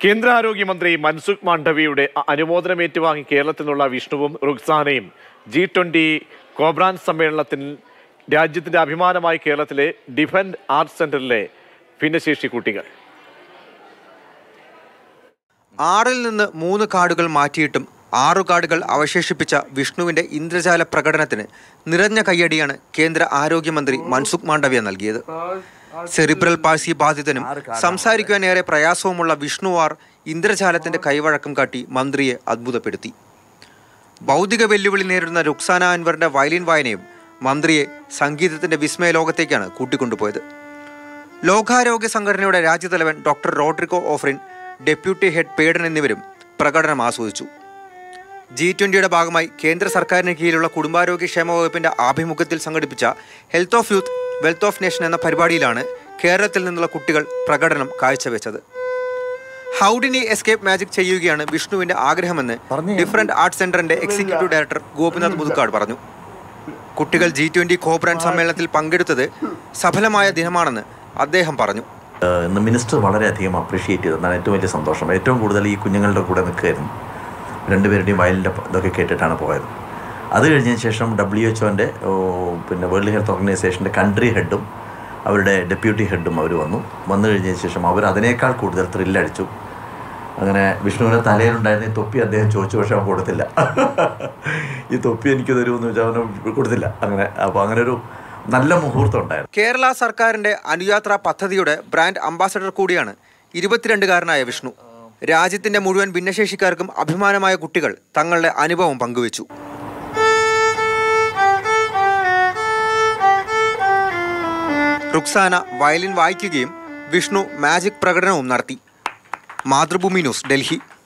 കേന്ദ്ര ആരോഗ്യമന്ത്രി മൻസുഖ് മാണ്ഡവിയുടെ അ- അനുമോദനം ഏറ്റുവാങ്ങി കേരളത്തിൽ നിന്നുള്ള വിഷ്ണുവും റുക്സാനയും ജി ട്വന്റി കോബ്രാൻ സമ്മേളനത്തിൽ രാജ്യത്തിന്റെ അഭിമാനമായി കേരളത്തിലെ ഡിഫൻഡ് ആർട്സ് സെന്ററിലെ ഭിന്നശേഷി കുട്ടികൾ ആറിൽ നിന്ന് മൂന്ന് കാർഡുകൾ മാറ്റിയിട്ടും ആറു കാർഡുകൾ അവശേഷിപ്പിച്ച വിഷ്ണുവിന്റെ ഇന്ദ്രജാല പ്രകടനത്തിന് നിറഞ്ഞ കയ്യടിയാണ് കേന്ദ്ര ആരോഗ്യമന്ത്രി മൻസുഖ് മാണ്ഡവ്യ നൽകിയത് സെറിബ്രൽ പാഴ്സി ബാധിതനും സംസാരിക്കുവാൻ ഏറെ പ്രയാസവുമുള്ള വിഷ്ണുവാർ ഇന്ദ്രജാലത്തിന്റെ കൈവഴക്കം കാട്ടി മന്ത്രിയെ അത്ഭുതപ്പെടുത്തി ഭൗതിക വെല്ലുവിളി നേരിടുന്ന രുക്സാന അൻവറിന്റെ വയലിൻ വായനയും മന്ത്രിയെ സംഗീതത്തിന്റെ വിസ്മയ ലോകത്തേക്കാണ് കൂട്ടിക്കൊണ്ടുപോയത് ലോകാരോഗ്യ സംഘടനയുടെ രാജ്യതലവൻ doctor Roderico Ofrin deputy head പേഡൻ എന്നിവരും പ്രകടനം ആസ്വദിച്ചു ജി ട്വൻ്റിയുടെ ഭാഗമായി കേന്ദ്ര സർക്കാരിന് കീഴിലുള്ള കുടുംബാരോഗ്യ ക്ഷേമ വകുപ്പിന്റെ ആഭിമുഖ്യത്തിൽ സംഘടിപ്പിച്ച health of youth wealth of nation എന്ന പരിപാടിയിലാണ് കേരളത്തിൽ നിന്നുള്ള കുട്ടികൾ പ്രകടനം കാഴ്ചവെച്ചത് ഹൗഡിനി എസ്കേപ്പ് മാജിക് ചെയ്യുകയാണ് വിഷ്ണുവിന്റെ ആഗ്രഹമെന്ന് ഡിഫറൻറ്റ് ആർട്സ് സെന്ററിന്റെ എക്സിക്യൂട്ടീവ് ഡയറക്ടർ ഗോപിനാഥ് മുതുക്കാട് പറഞ്ഞു കുട്ടികൾ ജി ട്വന്റി കോബ്രാൻ സമ്മേളനത്തിൽ പങ്കെടുത്തത് സഫലമായ ദിനമാണെന്ന് അദ്ദേഹം പറഞ്ഞു ഏഹ് ഇന്ന് മിനിസ്റ്റർ വളരെയധികം അപ്രീഷിയേറ്റ് ചെയ്തതാണ് ഏറ്റവും വലിയ സന്തോഷം ഏറ്റവും കൂടുതൽ ഈ കുഞ്ഞുങ്ങളുടെ കൂടെ നിൽക്കുകയായിരുന്നു രണ്ടുപേരുടെയും വയലിൻ്റെ ഇതൊക്കെ കേട്ടിട്ടാണ് പോയത് അത് കഴിഞ്ഞതിന് ശേഷം ഡബ്ല്യു എച്ച് ഒൻ്റെ പിന്നെ വേൾഡ് ഹെൽത്ത് ഓർഗനൈസേഷൻ്റെ കൺട്രി ഹെഡും അവരുടെ ഡെപ്യൂട്ടി ഹെഡും അവർ വന്നു വന്നു കഴിഞ്ഞതിന് ശേഷം അവർ അതിനേക്കാൾ കൂടുതൽ ത്രില്ലടിച്ചു അങ്ങനെ വിഷ്ണുവിൻ്റെ തലയിലുണ്ടായിരുന്ന ഈ തൊപ്പി അദ്ദേഹം ചോദിച്ചു പക്ഷേ അവൻ കൊടുത്തില്ല ഈ തൊപ്പി എനിക്ക് തരുമെന്ന് വെച്ചാൽ അവന് കൊടുത്തില്ല അങ്ങനെ അപ്പോൾ അങ്ങനെ ഒരു നല്ല മുഹൂർത്തം ഉണ്ടായിരുന്നു കേരള സർക്കാരിന്റെ അനുയാത്ര പദ്ധതിയുടെ ബ്രാൻഡ് അംബാസഡർ കൂടിയാണ് ഇരുപത്തിരണ്ടുകാരനായ വിഷ്ണു രാജ്യത്തിന്റെ മുഴുവൻ ഭിന്നശേഷിക്കാർക്കും അഭിമാനമായ കുട്ടികൾ തങ്ങളുടെ അനുഭവം പങ്കുവച്ചു റുക്സാന വയലിൻ വായിക്കുകയും വിഷ്ണു മാജിക് പ്രകടനവും നടത്തി മാതൃഭൂമി ന്യൂസ് ഡൽഹി